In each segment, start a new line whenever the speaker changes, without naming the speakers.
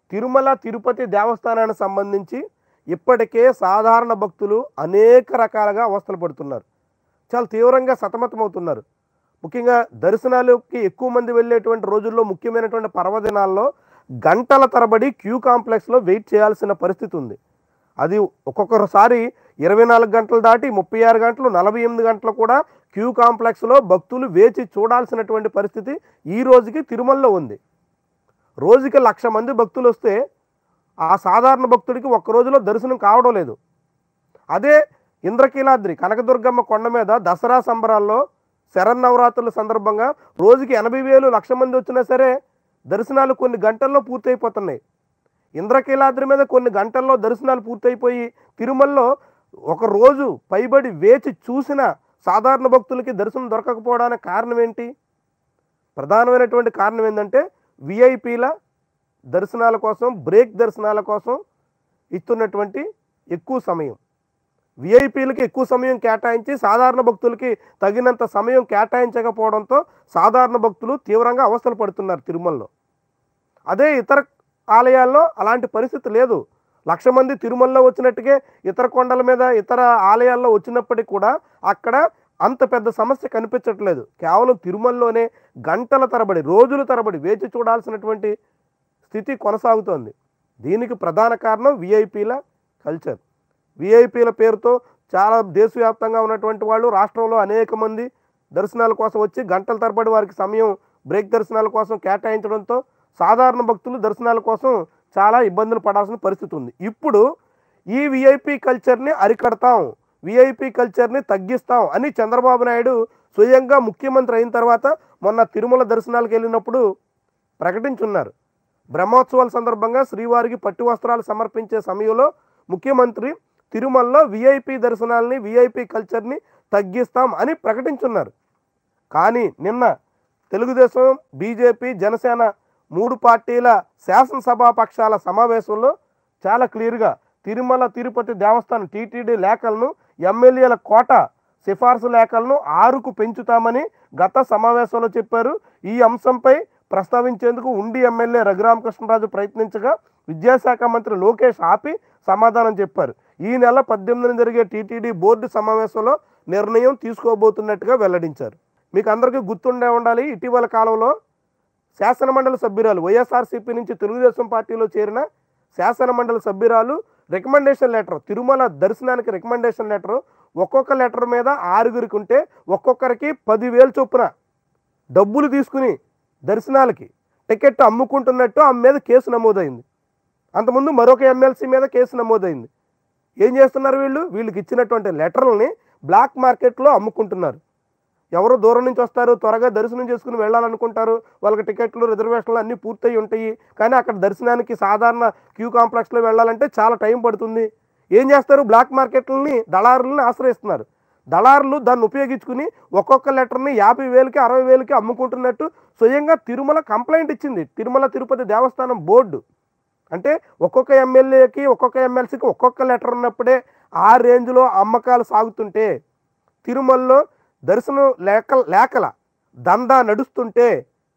తిరుమల తిరుపతి దేవస్థానానికి సంబంధించి ఇప్పటికే సాధారణ భక్తులు అనేక రకాలుగా అవస్థలు పడుతున్నారు చాలా తీవ్రంగా సతమతమవుతున్నారు ముఖ్యంగా దర్శనాలకి ఎక్కువ మంది వెళ్ళేటువంటి రోజుల్లో ముఖ్యమైనటువంటి పర్వదినాల్లో గంటల తరబడి క్యూ కాంప్లెక్స్లో వెయిట్ చేయాల్సిన పరిస్థితి ఉంది అది ఒక్కొక్కసారి ఇరవై నాలుగు గంటలు దాటి ముప్పై ఆరు గంటలు నలభై ఎనిమిది గంటలు కూడా క్యూ కాంప్లెక్స్లో భక్తులు వేచి చూడాల్సినటువంటి పరిస్థితి ఈ రోజుకి తిరుమలలో ఉంది రోజుకి లక్ష మంది భక్తులు వస్తే ఆ సాధారణ భక్తుడికి ఒక్క రోజులో దర్శనం కావడం లేదు అదే ఇంద్రకీలాద్రి కనకదుర్గమ్మ కొండ మీద దసరా సంబరాల్లో శరన్నవరాత్రుల సందర్భంగా రోజుకి ఎనభై వేలు లక్ష మంది వచ్చినా సరే దర్శనాలు కొన్ని గంటల్లో పూర్తయిపోతున్నాయి ఇంద్రకీలాద్రి మీద కొన్ని గంటల్లో దర్శనాలు పూర్తయిపోయి తిరుమలలో ఒక రోజు పైబడి వేచి చూసిన సాధారణ భక్తులకి దర్శనం దొరకకపోవడానికి కారణం ఏంటి ప్రధానమైనటువంటి కారణం ఏంటంటే విఐపీల దర్శనాల కోసం బ్రేక్ దర్శనాల కోసం ఇస్తున్నటువంటి ఎక్కువ సమయం విఐపీలకి ఎక్కువ సమయం కేటాయించి సాధారణ భక్తులకి తగినంత సమయం కేటాయించకపోవడంతో సాధారణ భక్తులు తీవ్రంగా అవస్థలు పడుతున్నారు తిరుమలలో అదే ఇతర ఆలయాల్లో అలాంటి పరిస్థితి లేదు లక్ష మంది తిరుమలలో వచ్చినట్టుగా ఇతర కొండల మీద ఇతర ఆలయాల్లో వచ్చినప్పటికీ కూడా అక్కడ అంత పెద్ద సమస్య కనిపించట్లేదు కేవలం తిరుమలలోనే గంటల తరబడి రోజుల తరబడి వేచి చూడాల్సినటువంటి స్థితి కొనసాగుతోంది దీనికి ప్రధాన కారణం విఐపీల కల్చర్ విఐపీల పేరుతో చాలా దేశవ్యాప్తంగా ఉన్నటువంటి వాళ్ళు రాష్ట్రంలో అనేక మంది దర్శనాల కోసం వచ్చి గంటల తరబడి వారికి సమయం బ్రేక్ దర్శనాల కోసం కేటాయించడంతో సాధారణ భక్తులు దర్శనాల కోసం చాలా ఇబ్బందులు పడాల్సిన పరిస్థితి ఉంది ఇప్పుడు ఈ విఐపి కల్చర్ని అరికడతాం విఐపి కల్చర్ని తగ్గిస్తాం అని చంద్రబాబు నాయుడు స్వయంగా ముఖ్యమంత్రి అయిన తర్వాత మొన్న తిరుమల దర్శనాలకు వెళ్ళినప్పుడు ప్రకటించున్నారు బ్రహ్మోత్సవాల సందర్భంగా శ్రీవారికి పట్టు వస్త్రాలు సమర్పించే సమయంలో ముఖ్యమంత్రి తిరుమలలో విఐపి దర్శనాల్ని విఐపి కల్చర్ని తగ్గిస్తాం అని ప్రకటించున్నారు కానీ నిన్న తెలుగుదేశం బీజేపీ జనసేన మూడు పార్టీల శాసనసభా పక్షాల సమావేశంలో చాలా క్లియర్గా తిరుమల తిరుపతి దేవస్థానం టీటీడీ లేఖలను ఎమ్మెల్యేల కోట సిఫార్సు లేఖలను ఆరుకు పెంచుతామని గత సమావేశంలో చెప్పారు ఈ అంశంపై ప్రస్తావించేందుకు ఉండి ఎమ్మెల్యే రఘురామకృష్ణరాజు ప్రయత్నించగా విద్యాశాఖ మంత్రి లోకేష్ ఆపి సమాధానం చెప్పారు ఈ నెల పద్దెనిమిదిన జరిగే టీటీడీ బోర్డు సమావేశంలో నిర్ణయం తీసుకోబోతున్నట్టుగా వెల్లడించారు మీకు అందరికీ గుర్తుండే ఉండాలి ఇటీవల కాలంలో శాసనమండలి సభ్యురాలు వైఎస్ఆర్సీపీ నుంచి తెలుగుదేశం పార్టీలో చేరిన శాసనమండలి సభ్యురాలు రికమెండేషన్ లెటర్ తిరుమల దర్శనానికి రికమెండేషన్ లెటర్ ఒక్కొక్క లెటర్ మీద ఆరుగురికి ఉంటే ఒక్కొక్కరికి పదివేలు చొప్పున డబ్బులు తీసుకుని దర్శనాలకి టికెట్ అమ్ముకుంటున్నట్టు ఆమె మీద కేసు నమోదైంది అంతకుముందు మరొక ఎమ్మెల్సీ మీద కేసు నమోదైంది ఏం చేస్తున్నారు వీళ్ళు వీళ్ళకి ఇచ్చినటువంటి లెటర్లని బ్లాక్ మార్కెట్లో అమ్ముకుంటున్నారు ఎవరు దూరం నుంచి వస్తారు త్వరగా దర్శనం చేసుకుని వెళ్ళాలనుకుంటారు వాళ్ళకి టికెట్లు రిజర్వేషన్లు అన్నీ పూర్తయి ఉంటాయి కానీ అక్కడ దర్శనానికి సాధారణ క్యూ కాంప్లెక్స్లో వెళ్ళాలంటే చాలా టైం పడుతుంది ఏం చేస్తారు బ్లాక్ మార్కెట్లని దళారులని ఆశ్రయిస్తున్నారు దళారులు దాన్ని ఉపయోగించుకుని ఒక్కొక్క లెటర్ని యాభై వేలకి అరవై వేలకి అమ్ముకుంటున్నట్టు స్వయంగా తిరుమల కంప్లైంట్ ఇచ్చింది తిరుమల తిరుపతి దేవస్థానం బోర్డు అంటే ఒక్కొక్క ఎమ్మెల్యేకి ఒక్కొక్క ఎమ్మెల్సీకి ఒక్కొక్క లెటర్ ఉన్నప్పుడే ఆ రేంజ్లో అమ్మకాలు సాగుతుంటే తిరుమలలో దర్శనం లేక లేకల దందా నడుస్తుంటే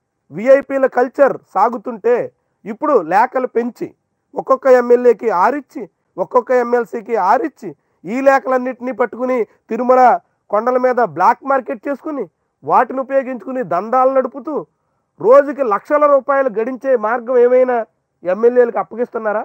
విఐపీల కల్చర్ సాగుతుంటే ఇప్పుడు లేఖలు పెంచి ఒక్కొక్క ఎమ్మెల్యేకి ఆరిచ్చి ఒక్కొక్క ఎమ్మెల్సీకి ఆరిచ్చి ఈ లేఖలన్నింటినీ పట్టుకుని తిరుమల కొండల మీద బ్లాక్ మార్కెట్ చేసుకుని వాటిని ఉపయోగించుకుని దందాలు నడుపుతూ రోజుకి లక్షల రూపాయలు గడించే మార్గం ఏమైనా ఎమ్మెల్యేలకు అప్పగిస్తున్నారా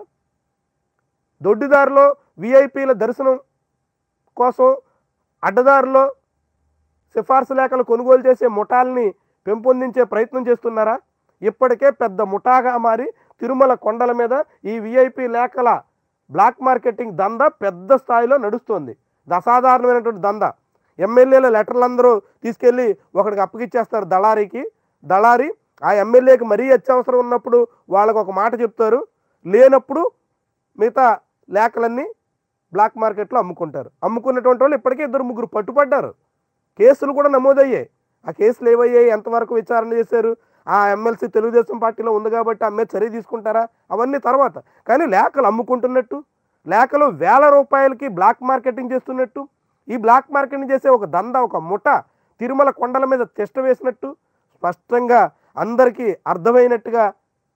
దొడ్డిదారిలో విఐపీల దర్శనం కోసం అడ్డదారిలో సిఫార్సు లేఖలు కొనుగోలు చేసే ముఠాల్ని పెంపొందించే ప్రయత్నం చేస్తున్నారా ఇప్పటికే పెద్ద ముఠాగా మారి తిరుమల కొండల మీద ఈ విఐపి లేఖల బ్లాక్ మార్కెటింగ్ దంద పెద్ద స్థాయిలో నడుస్తోంది ఇది అసాధారణమైనటువంటి దంద ఎమ్మెల్యేల లెటర్లందరూ తీసుకెళ్ళి ఒకడికి అప్పగిచ్చేస్తారు దళారీకి దళారీ ఆ ఎమ్మెల్యేకి మరీ అత్యవసరం ఉన్నప్పుడు వాళ్ళకు ఒక మాట చెప్తారు లేనప్పుడు మిగతా లేఖలన్నీ బ్లాక్ మార్కెట్లో అమ్ముకుంటారు అమ్ముకున్నటువంటి వాళ్ళు ఇప్పటికే ఇద్దరు ముగ్గురు పట్టుపడ్డారు కేసులు కూడా నమోదయ్యాయి ఆ కేసులు ఏవయ్యాయి ఎంతవరకు విచారణ చేశారు ఆ ఎమ్మెల్సీ తెలుగుదేశం పార్టీలో ఉంది కాబట్టి ఆమె చర్య తీసుకుంటారా అవన్నీ తర్వాత కానీ లేఖలు అమ్ముకుంటున్నట్టు లేఖలు వేల రూపాయలకి బ్లాక్ మార్కెటింగ్ చేస్తున్నట్టు ఈ బ్లాక్ మార్కెటింగ్ చేసే ఒక దంద ఒక ముఠ తిరుమల కొండల మీద తిష్ట వేసినట్టు స్పష్టంగా అందరికీ అర్థమైనట్టుగా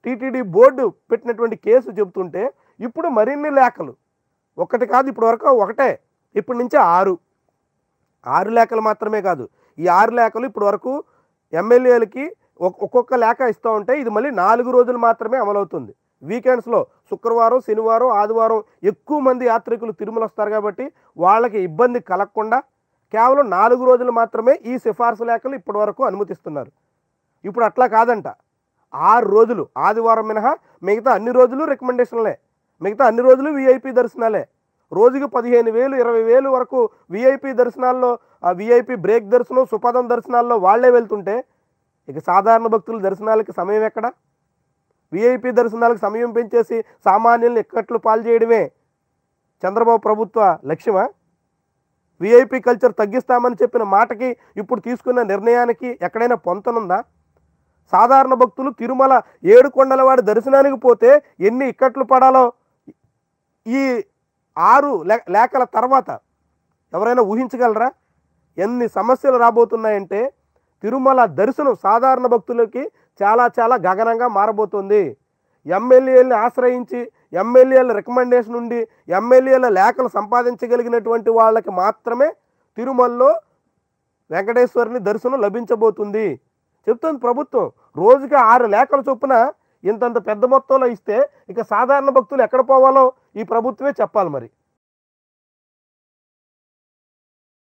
టీటీడీ బోర్డు పెట్టినటువంటి కేసు చెబుతుంటే ఇప్పుడు మరిన్ని లేఖలు ఒకటి కాదు ఇప్పుడు వరకు ఒకటే ఇప్పటి నుంచి ఆరు ఆరు లేఖలు మాత్రమే కాదు ఈ ఆరు లేఖలు ఇప్పుడు వరకు ఎమ్మెల్యేలకి ఒక్- ఒక్కొక్క లేఖ ఇస్తూ ఉంటే ఇది మళ్ళీ నాలుగు రోజులు మాత్రమే అమలవుతుంది వీకెండ్స్లో శుక్రవారం శనివారం ఆదివారం ఎక్కువ మంది యాత్రికులు తిరుమల వస్తారు కాబట్టి వాళ్ళకి ఇబ్బంది కలగకుండా కేవలం నాలుగు రోజులు మాత్రమే ఈ సిఫార్సు లేఖలు ఇప్పటి వరకు అనుమతిస్తున్నారు ఇప్పుడు అట్లా కాదంట ఆరు రోజులు ఆదివారం మినహా మిగతా అన్ని రోజులు రికమెండేషన్లే మిగతా అన్ని రోజులు విఐపి దర్శనాలే రోజుకి పదిహేను వేలు ఇరవై వేలు వరకు విఐపి దర్శనాల్లో ఆ విఐపి బ్రేక్ దర్శనం సుపదం దర్శనాల్లో వాళ్ళే వెళ్తుంటే ఇక సాధారణ భక్తుల దర్శనాలకి సమయం ఎక్కడ విఐపి దర్శనాలకు సమయం పెంచేసి సామాన్యుల్ని ఎక్కట్లు పాలు చేయడమే చంద్రబాబు ప్రభుత్వ లక్ష్యమా విఐపి కల్చర్ తగ్గిస్తామని చెప్పిన మాటకి ఇప్పుడు తీసుకున్న నిర్ణయానికి ఎక్కడైనా పొంతనుందా సాధారణ భక్తులు తిరుమల ఏడుకొండలవాడి దర్శనానికి పోతే ఎన్ని ఇక్కట్లు పడాలో ఈ ఆరు లే- లేఖల తర్వాత ఎవరైనా ఊహించగలరా ఎన్ని సమస్యలు రాబోతున్నాయంటే తిరుమల దర్శనం సాధారణ భక్తులకి చాలా చాలా గగనంగా మారబోతుంది ఎమ్మెల్యేలని ఆశ్రయించి ఎమ్మెల్యేల రికమెండేషన్ నుండి ఎమ్మెల్యేల లేఖలు సంపాదించగలిగినటువంటి వాళ్ళకి మాత్రమే తిరుమలలో వెంకటేశ్వరుని దర్శనం లభించబోతుంది చెప్తుంది ప్రభుత్వం రోజుకి ఆరు లేఖల చొప్పున ఇంతంత పెద్ద మొత్తంలో ఇస్తే ఇక సాధారణ భక్తులు ఎక్కడ పోవాలో ఈ ప్రభుత్వమే చెప్పాలి మరి